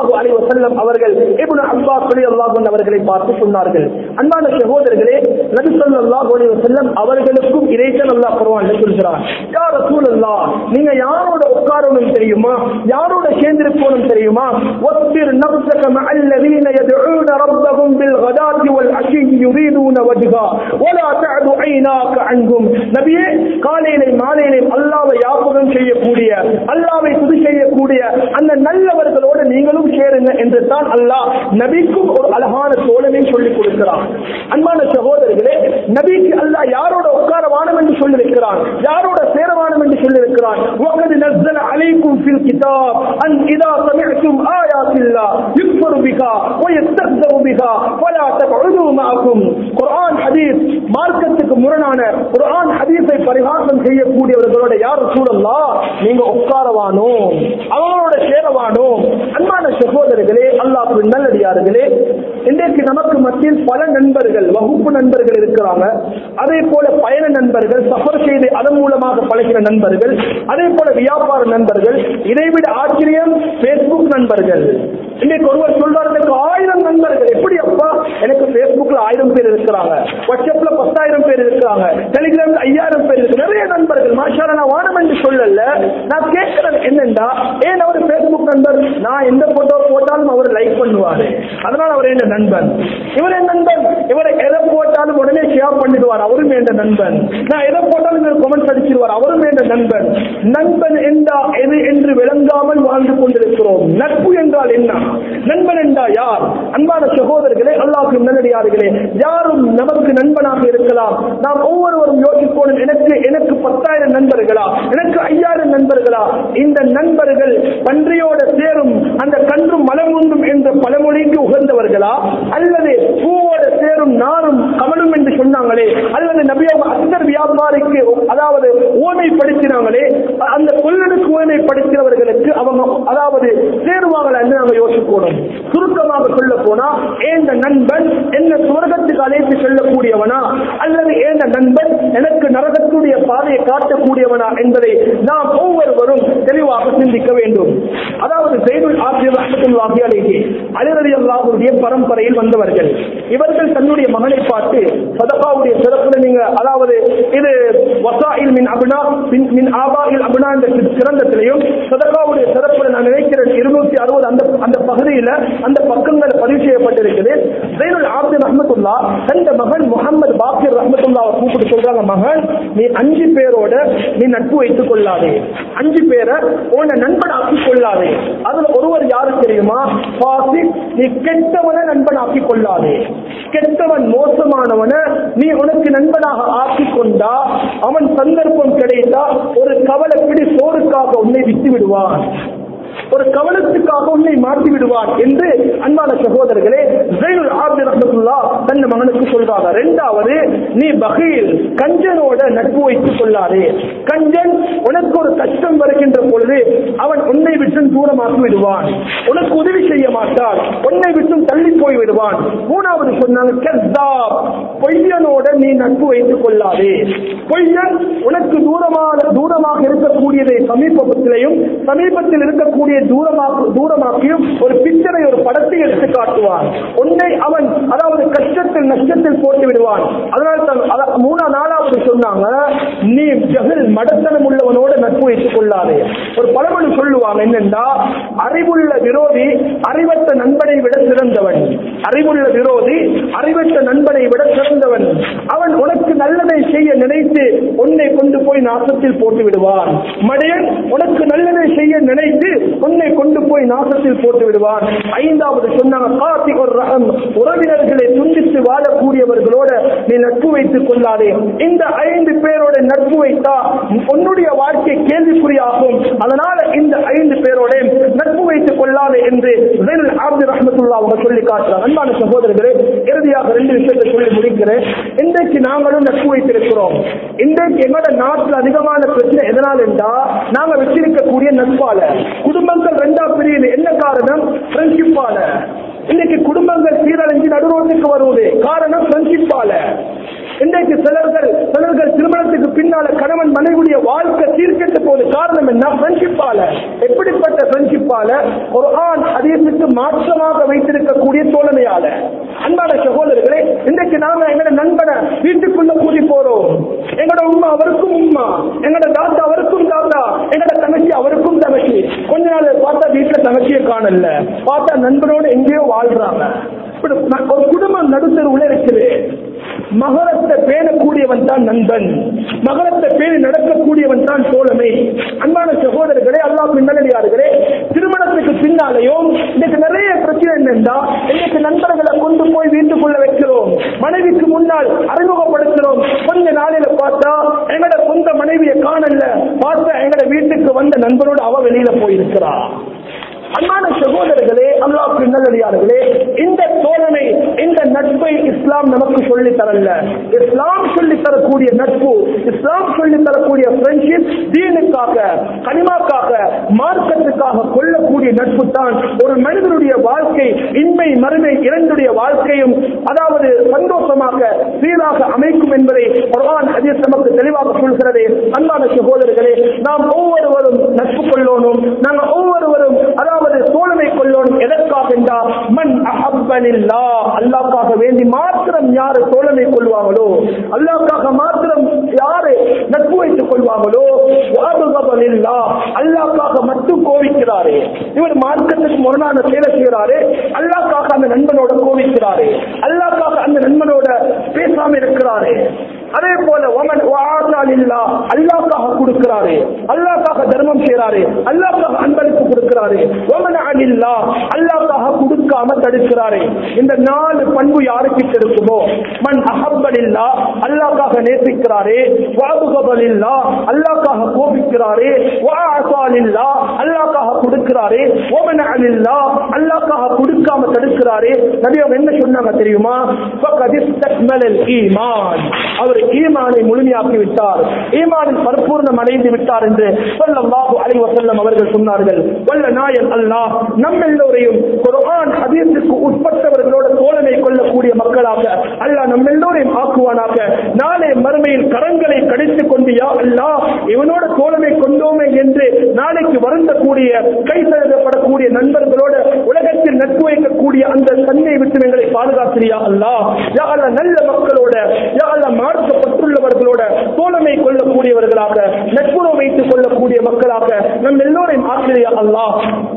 ஸல்லல்லாஹு அலைஹி வஸல்லம் அவர்கள் இப்னு அப்பாஸ் ரலியல்லாஹு அன்ஹு அவர்களை பார்த்து சொன்னார்கள் அன்பான சகோதரர்களே நபி ஸல்லல்லாஹு அலைஹி வஸல்லம் அவர்களுக்கும் இதைத்தான் அல்லாஹ் குர்ஆன்ல சொல்கிறார் யா ரசூலல்லாஹ் நீங்க யாரோட உட்காரணும் தெரியுமா யாரோட சேர்ந்திருக்கணும் தெரியுமா வஸ்பிர் நஃப்ஸக மஅல் الذين يدعون ربهم بالغداة والعشي يريدون وجهه ولا تعد عيناك عنهم நபியே காலையிலே மாலையிலே அல்லாஹ்வை யாபகம் செய்யக்கூடிய அல்லாஹ்வை துதி செய்யக்கூடிய அந்த நல்லவர்களோடு நீங்களும் சேருங்க என்று தான் அல்லாஹ் நபிக்கும் ஒரு அழகான தோழனை சொல்லிக் கொடுக்கிறான் அன்பான சகோதரர்களே நபிக்கு அல்லாஹ் யாரோட உட்கார வானம் என்று சொல்லியிருக்கிறான் யாரோட சேரவானம் என்று சொல்லியிருக்கிறான் وَقَدْ نَزَّلَ عَلَيْكُمْ فِي الْكِتَابِ أَنْ إِذَا سَمِعْتُمْ آيَاتِ اللَّهِ يُكْفَرُ بِهَا وَيَسْتَهْزَأُ بِهَا فَلَا تَقْعُدُوا مَعَهُمْ குர்ஆன் ஹதீஸ் மார்க்கத்துக்கு முரணான குர்ஆன் ஹதீஸை பரிகாசம் செய்யக்கூடியவர்களோட யார் சூழல்லா நீங்க உட்காரவானோ அவங்களோட சேரவானோ அன்பான சகோதரர்களே அல்லாஹ் நல்லடியார்களே இன்றைக்கு நமக்கு மத்தியில் பல நண்பர்கள் வகுப்பு நண்பர்கள் இருக்கிறாங்க அதே போல பயண நண்பர்கள் சஃபர் செய்து அதன் மூலமாக பழகிற நண்பர்கள் அதே போல வியாபார நண்பர்கள் இதைவிட ஆச்சரியம் பேஸ்புக் நண்பர்கள் இன்னைக்கு ஒருவர் சொல்றாரு எனக்கு ஆயிரம் நண்பர்கள் எப்படி அப்பா எனக்கு பேஸ்புக்ல ஆயிரம் பேர் இருக்கிறாங்க வாட்ஸ்அப்ல பத்தாயிரம் பேர் இருக்கிறாங்க டெலிகிராம்ல ஐயாயிரம் பேர் இருக்கு நிறைய நண்பர்கள் மாஷால நான் வானம் என்று சொல்லல நான் கேட்கிறேன் என்னண்டா ஏன் அவர் பேஸ்புக் நண்பர் நான் எந்த போட்டோ போட்டாலும் அவர் லைக் பண்ணுவாரு அதனால அவர் என்ன நண்பன் இவர் என் நண்பன் இவரை எதை போட்டாலும் உடனே ஷேர் பண்ணிடுவார் அவரும் என்ற நண்பன் நான் எதை போட்டாலும் இவர் கமெண்ட்ஸ் அடிச்சிருவார் அவரும் என்ற நண்பன் நண்பன் என்றா எது என்று விளங்காமல் வாழ்ந்து கொண்டிருக்கிறோம் நட்பு என்றால் என்ன நண்பன் என்றா யார் அன்பான சகோதரர்களே அல்லாஹ்வின் நல்லடியார்களே யாரும் நமக்கு நண்பனாக இருக்கலாம் நாம் ஒவ்வொருவரும் யோசிக்கணும் எனக்கு எனக்கு பத்தாயிரம் நண்பர்களா எனக்கு ஐயாயிரம் நண்பர்களா இந்த நண்பர்கள் பன்றியோட சேரும் அந்த கன்றும் மலம் உண்டும் என்ற பழமொழிக்கு உகந்தவர்களா அல்லது பூவோட சேரும் நாரும் கமலும் என்று சொன்னாங்களே அல்லது நபியாக அந்தர் வியாபாரிக்கு அதாவது ஓமைப்படுத்தினாங்களே அந்த கொள்ளனுக்கு ஓமைப்படுத்தினவர்களுக்கு அவங்க அதாவது சேருவாங்களா என்று நாங்கள் யோசிக்கணும் சுருக்கமாக சொல்ல போனா ஏந்த நண்பன் என்ன சுவர்க்கத்துக்கு அழைத்து செல்லக்கூடியவனா அல்லது ஏந்த நண்பன் எனக்கு நரகத்துடைய பாதையை காட்டக்கூடியவனா என்பதை நாம் ஒவ்வொருவரும் தெளிவாக சிந்திக்க வேண்டும் அதாவது ஜெயினுல் ஆசிரியர் ரஹமத்துல்லாஹி அலைஹி அலிரலி அல்லாஹுடைய பரம்பரையில் வந்தவர்கள் இவர்கள் தன்னுடைய மகனை பார்த்து சதகாவுடைய சிறப்புல நீங்க அதாவது இது வசாயில் மின் அபினா மின் மின் ஆபாயில் அபினா என்ற சிறந்தத்திலையும் சதகாவுடைய சிறப்புல நான் நினைக்கிறேன் இருநூத்தி அறுபது அந்த அந்த பகுதியில அந்த பக்கங்கள் பதிவு செய்யப்பட்டிருக்குது ஜெயினுல் ஆப்தின் ரஹமத்துல்லா தந்த மகன் முகமது பாக்கிர் ரஹமத்துல்லாவை கூப்பிட்டு சொல்றாங்க மகன் நீ அஞ்சு பேரோட நீ நட்பு வைத்துக் கொள்ளாதே அஞ்சு பேரை உன்னை நண்பனாக்கி கொள்ளாதே அதுல ஒருவர் யாரு தெரியுமா பாசிக் நீ கெட்டவனை நண்பனாக்கி கொள்ளாதே கெட்டவன் மோசமானவன நீ உனக்கு நண்பனாக ஆக்கி கொண்டா அவன் சந்தர்ப்பம் கிடைத்தா ஒரு கவலை பிடி சோறுக்காக உன்னை விட்டு விடுவான் ஒரு கவனத்துக்காக உன்னை மாற்றி விடுவான் என்று அன்பான சகோதரர்களே ஜெயினுல் ஆப்தி ரஹமத்துல்லா தன் மகனுக்கு சொல்றாங்க ரெண்டாவது நீ பகீல் கஞ்சனோட நட்பு வைத்துக் கொள்ளாதே கஞ்சன் உனக்கு ஒரு கஷ்டம் வருகின்ற பொழுது அவன் உன்னை விட்டு தூரமாக்கி விடுவான் உனக்கு உதவி செய்ய மாட்டான் உன்னை விட்டு தள்ளி போய் விடுவான் மூணாவது சொன்னாங்க கஸ்தாப் பொய்யனோட நீ நட்பு வைத்துக் கொள்ளாதே பொய்யன் உனக்கு தூரமாக தூரமாக இருக்கக்கூடியதை சமீபத்திலையும் சமீபத்தில் இருக்கக்கூடிய தூரமாக தூரமாக்கியும் ஒரு பிக்சரை ஒரு படத்தை எடுத்து காட்டுவான் உன்னை அவன் அதாவது கஷ்டத்தில் நஷ்டத்தில் போட்டு விடுவான் அதனால் தான் அத- மூணா நாலாவது சொன்னாங்க நீ ஜகில் மடத்தனம் உள்ளவனோட நட்பு வைத்துக் கொள்ளாதே ஒரு பழமொழி சொல்லுவாங்க என்னென்றா அறிவுள்ள விரோதி அறிவற்ற நண்பனை விட சிறந்தவன் அறிவுள்ள விரோதி அறிவற்ற நண்பனை விட சிறந்தவன் அவன் உனக்கு நல்லதை செய்ய நினைத்து உன்னை கொண்டு போய் நாசத்தில் போட்டு விடுவான் மடையன் உனக்கு நல்லதை செய்ய நினைத்து உன்னை கொண்டு போய் நாசத்தில் போட்டு விடுவான் ஐந்தாவது சொன்னாங்க காத்தி ஒரு ரகம் உறவினர்களை துண்டித்து வாழக்கூடியவர்களோட நீ நட்பு வைத்துக் கொள்ளாதே இந்த ஐந்து பேரோட நட்பு வைத்தா உன்னுடைய வாழ்க்கை கேள்விக்குறியாகும் அதனால இந்த ஐந்து பேரோட நட்பு வைத்துக் கொள்ளாதே என்று ஜெயினுல் ஆப்தி ரஹமத்துல்லா அவங்க சொல்லி காட்டுறாங்க அன்பான சகோதரர்களே இறுதியாக ரெண்டு விஷயத்தை சொல்லி முடிக்கிறேன் இன்றைக்கு நாங்களும் நட்பு வைத்திருக்கிறோம் இன்றைக்கு எங்களோட நாட்டில் அதிகமான பிரச்சனை எதனால் என்றா நாங்க வச்சிருக்கக்கூடிய நட்பால குடும்பங்கள் ரெண்டா பிரியுது என்ன காரணம் ஃப்ரெண்ட்ஷிப்பால இன்னைக்கு குடும்பங்கள் சீரழிஞ்சு நடுரோட்டுக்கு வருவது காரணம் ஃப்ரெண்ட்ஷிப்பால இன்றைக்கு சிலர்கள் சிலர்கள் திருமணத்துக்கு பின்னால கணவன் மனைவியுடைய வாழ்க்கை சீர்கெட்டு போகுது காரணம் என்ன ஃப்ரெண்ட்ஷிப்பால எப்படிப்பட்ட ஃப்ரெண்ட்ஷிப்பால ஒரு ஆண் அதீசுக்கு மாற்றமாக வைத்திருக்கக்கூடிய தோழமையால அன்பான சகோதரர்களே இன்றைக்கு நாம எங்களோட நண்பனை வீட்டுக்குள்ள கூட்டி போறோம் எங்களோட உம்மா அவருக்கும் உம்மா எங்களோட தாத்தா அவருக்கும் தாத்தா எங்களோட தங்கச்சி அவருக்கும் தங்கச்சி கொஞ்ச நாள் பார்த்தா வீட்டுல தங்கச்சியை காணல பார்த்தா நண்பனோட எங்கேயோ வாழ்றாங்க இப்படி ஒரு குடும்பம் நடுத்தருவுல இருக்குது மகரத்தை பேணக்கூடியவன் தான் நண்பன் மகரத்தை பேணி நடக்கக்கூடியவன் தான் தோழமை அன்பான சகோதரர்களே அல்லாஹ் நல்லடியார்களே திருமணத்துக்கு பின்னாலேயும் இன்னைக்கு நிறைய பிரச்சனை என்னென்றா இன்னைக்கு நண்பர்களை கொண்டு போய் வீட்டுக்குள்ள வைக்கிறோம் மனைவிக்கு முன்னால் அறிமுகப்படுத்துறோம் கொஞ்ச நாளையில பார்த்தா எங்கட சொந்த மனைவியை காணல பார்த்தா எங்கட வீட்டுக்கு வந்த நண்பரோடு அவ வெளியில போயிருக்கிறா அன்பான சகோதரர்களே அல்லாஹ்க்கு நல்லடியார்களே இந்த தோழமை இந்த நட்பை இஸ்லாம் நமக்கு சொல்லி தரல இஸ்லாம் சொல்லி தரக்கூடிய நட்பு இஸ்லாம் சொல்லி தரக்கூடிய ஃப்ரெண்ட்ஷிப் தீனுக்காக கனிமாக்காக மார்க்கத்துக்காக கொள்ளக்கூடிய நட்பு தான் ஒரு மனிதனுடைய வாழ்க்கை இன்மை மறுமை இரண்டுடைய வாழ்க்கையும் அதாவது சந்தோஷமாக சீராக அமைக்கும் என்பதை குர்ஆன் ஹதீஸ் நமக்கு தெளிவாக சொல்கிறது அன்பான சகோதரர்களே நாம் ஒவ்வொருவரும் நட்பு கொள்ளணும் நாங்கள் ஒவ்வொருவரும் அதாவது தோழமை கொள்ளணும் எதற்காக என்றால் மண் அஹப்பனில்லா அல்லாஹ்க்காக வேண்டி மாத்திரம் யாரு தோழமை கொள்வாங்களோ அல்லாஹ்க்காக மாத்திரம் யாரு நட்பு வைத்துக் கொள்வாங்களோ வாபகபனில்லா அல்லாஹ்க்காக மட்டும் கோவிக்கிறாரே இவர் மார்க்கத்துக்கு முரணான செயலை செய்கிறாரு அல்லாஹ்க்காக அந்த நண்பனோட கோவிக்கிறாரு அல்லாஹ்க்காக அந்த நண்பனோட பேசாம இருக்கிறாரு அதே போல ஒமன் இல்லா அல்லாஹ்க்காக கொடுக்கிறாரு அல்லாஹ்க்காக தர்மம் செய்யறாரு அல்லாஹ்க்காக அன்பளிப்பு கொடுக்கிறாரு ஒமன் அலில்லா அல்லாஹ்க்காக கொடுக்காம தடுக்கிறாரு இந்த நாலு பண்பு யாருக்கிட்ட இருக்குமோ மண் அஹப்பலில்லா அல்லாஹ்க்காக நேசிக்கிறாரு வாபுகபலில்லா அல்லாஹ்க்காக கோபிக்கிறாரு வாசாலில்லா அல்லாஹ்க்காக கொடுக்கிறாரு ஒமன் அலில்லா அல்லாஹ்க்காக கொடுக்காம தடுக்கிறாரு நபி அவங்க என்ன சொன்னாங்க தெரியுமா ஃபகத் இஸ்தக்மலல் ஈமான் அவர் ஈமானை முழுமையாக்கி விட்டார் ஈமானில் பரிபூர்ணம் அடைந்து விட்டார் என்று ஸல்லல்லாஹு அலைஹி வஸல்லம் அவர்கள் சொன்னார்கள் வல்ல நாயன் அல்லாஹ் நம்ம எல்லோரையும் குர்ஆன் ஹதீஸுக்கு உட்பட்டவர்களோட தோழமை கொள்ளக்கூடிய மக்களாக அல்லாஹ் நம்ம எல்லோரையும் ஆக்குவானாக நாளை மறுமையில் கரங்களை கடித்துக் கொண்டு யா அல்லாஹ் இவனோட தோழமை கொண்டோமே என்று நாளைக்கு வருந்தக்கூடிய கை செலுத்தப்படக்கூடிய நண்பர்களோட உலகத்தில் நட்பு வைக்கக்கூடிய அந்த தன்னை விட்டு எங்களை பாதுகாத்திரியா அல்லாஹ் யா அல்லாஹ் நல்ல மக்களோட யா அல்லாஹ் மார்க்கப்பட்டுள்ளவர்களோட தோழமை கொள்ளக்கூடியவர்களாக நட்புறவு வைத்துக் கொள்ளக்கூடிய மக்களாக நம் எல்லோரையும் ஆசிரியா அல்லாஹ்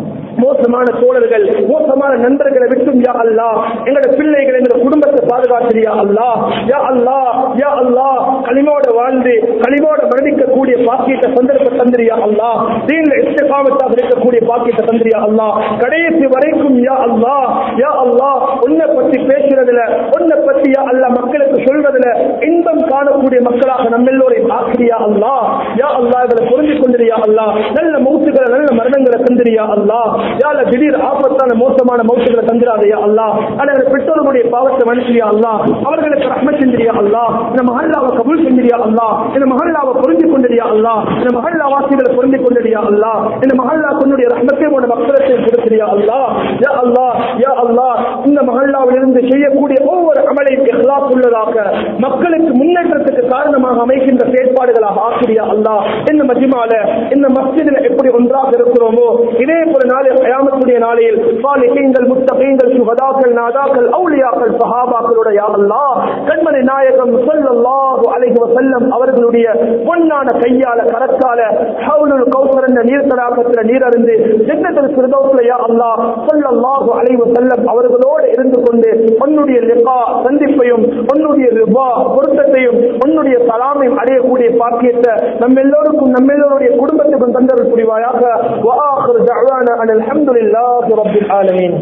மோசமான தோழர்கள் மோசமான நண்பர்களை விட்டும் யா அல்லா எங்களோட பிள்ளைகள் எங்களோட குடும்பத்தை பாதுகாத்திரியா அல்லா யா அல்லா யா அல்லா களிமோட வாழ்ந்து களிமோட மரணிக்கக்கூடிய பாக்கியத்தை சந்தர்ப்ப தந்திரியா அல்லா தீன்ல இஷ்டகாமத்தாக இருக்கக்கூடிய பாக்கியத்தை தந்திரியா அல்லா கடைசி வரைக்கும் யா அல்லா யா அல்லா உன்னை பத்தி பேசுறதுல உன்னை பத்தி யா அல்லா மக்களுக்கு சொல்வதுல இன்பம் காணக்கூடிய மக்களாக நம்ம எல்லோரையும் ஆக்கிரியா அல்லா யா அல்லா இவரை புரிஞ்சு கொண்டிரியா அல்லா நல்ல மௌத்துகளை நல்ல மரணங்களை தந்திரியா அல்லா யால திடீர் ஆபத்தான மோசமான மௌத்துகளை தந்திராதையா அல்லா அல்ல பெற்றோர்களுடைய பாவத்தை மனுஷியா அல்லா அவர்களுக்கு ரஹ்மத் செஞ்சிரியா அல்லா இந்த மஹல்லாவை கபூல் செஞ்சிரியா அல்லா இந்த மஹல்லாவை புரிஞ்சு கொண்டிரியா அல்லா இந்த மஹல்லா வாசிகளை புரிஞ்சு கொண்டிரியா அல்லா இந்த மஹல்லா கொண்டுடைய ரஹ்மத்தை உன மக்களத்தை கொடுத்திரியா அல்லா யா அல்லா யா அல்லா இந்த மஹல்லாவில் இருந்து செய்யக்கூடிய ஒவ்வொரு அமலையும் இஹ்லாஸ் உள்ளதாக மக்களுக்கு முன்னேற்றத்துக்கு காரணமாக அமைகின்ற செயற்பாடுகளாக ஆக்கிரியா அல்லா இந்த மஜிமால இந்த மஸ்ஜிதில் எப்படி ஒன்றாக இருக்கிறோமோ இதே போல நாளில் கயாமத்துடைய நாளில் சாலிஹீன்கள் முத்தகீன்கள் சுகதாக்கள் நாதாக்கள் அவுலியாக்கள் சஹாபாக்களோட யா அல்லாஹ் கண்மணி நாயகம் ஸல்லல்லாஹு அலைஹி வஸல்லம் அவர்களுடைய பொன்னான கையால கரத்தால ஹவுலுல் கௌசர் என்ற நீர் தடாகத்தில் நீர் அருந்து ஜன்னத்துல் ஃபிர்தௌஸ்ல யா அல்லாஹ் ஸல்லல்லாஹு அலைஹி வஸல்லம் அவர்களோடு இருந்து கொண்டு உன்னுடைய லிகா சந்திப்பையும் உன்னுடைய ரிபா பொருத்தத்தையும் உன்னுடைய சலாமையும் அடையக்கூடிய பாக்கியத்தை நம்ம எல்லோருக்கும் நம்ம எல்லோருடைய குடும்பத்துக்கும் தந்தல் புரிவாயாக وآخر دعوانا أن الحمد لله رب العالمين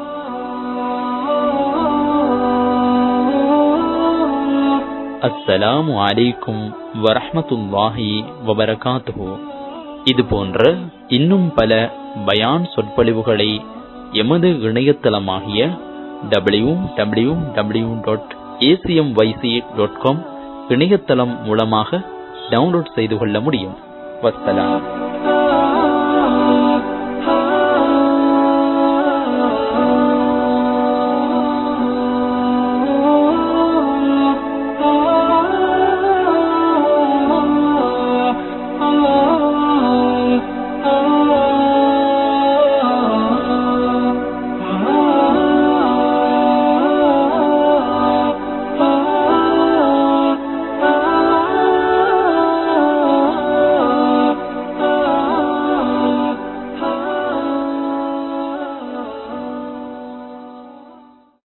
அஸ்ஸலாமு அலைக்கும் வரஹ்மத்துல்லாஹி வபரகாத்துஹு இது போன்ற இன்னும் பல பயான் சொற்பொழிவுகளை எமது இணையதளமாகிய W W W dot ACM YC dot com இணையதளம் மூலமாக டவுன்லோட் செய்து கொள்ள முடியும் வஸ்ஸலாம்